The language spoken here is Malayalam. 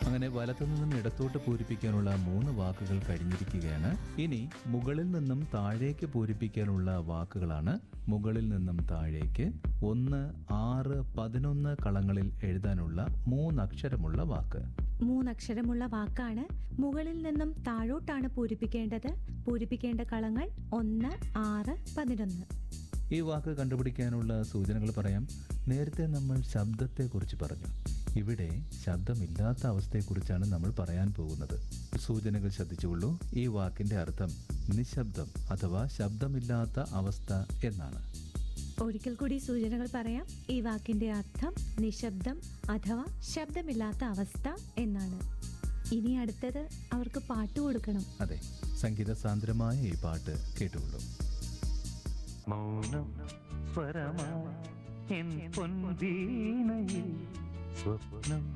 അങ്ങനെ വലത്തു നിന്നും ഇടത്തോട്ട് പൂരിപ്പിക്കാനുള്ള മൂന്ന് വാക്കുകൾ കഴിഞ്ഞിരിക്കുകയാണ് ഇനി മുകളിൽ നിന്നും താഴേക്ക് പൂരിപ്പിക്കാനുള്ള വാക്കുകളാണ് മുകളിൽ നിന്നും താഴേക്ക് ഒന്ന് ആറ് പതിനൊന്ന് കളങ്ങളിൽ എഴുതാനുള്ള മൂന്നക്ഷരമുള്ള വാക്ക് മൂന്നക്ഷരമുള്ള വാക്കാണ് മുകളിൽ നിന്നും താഴോട്ടാണ് പൂരിപ്പിക്കേണ്ടത് പൂരിപ്പിക്കേണ്ട കളങ്ങൾ ഒന്ന് ആറ് പതിനൊന്ന് ഈ വാക്ക് കണ്ടുപിടിക്കാനുള്ള സൂചനകൾ പറയാം നേരത്തെ നമ്മൾ ശബ്ദത്തെക്കുറിച്ച് പറഞ്ഞു ഇവിടെ ശബ്ദമില്ലാത്ത അവസ്ഥയെക്കുറിച്ചാണ് നമ്മൾ പറയാൻ പോകുന്നത് സൂചനകൾ ശ്രദ്ധിച്ചുകൊള്ളൂ ഈ വാക്കിന്റെ അർത്ഥം നിശബ്ദം അഥവാ ശബ്ദമില്ലാത്ത അവസ്ഥ എന്നാണ് ഒരിക്കൽ കൂടി സൂചനകൾ പറയാം ഈ വാക്കിന്റെ അർത്ഥം നിശബ്ദം അഥവാ ശബ്ദമില്ലാത്ത അവസ്ഥ എന്നാണ് ഇനി അടുത്തത് അവർക്ക് പാട്ട് കൊടുക്കണം അതെ സംഗീത സാന്ദ്രമായ ഈ പാട്ട് കേട്ടുകൊള്ളൂ മൗനം സ്വരമായി എൻ പൊൻവീണയിൽ സ്വപ്നം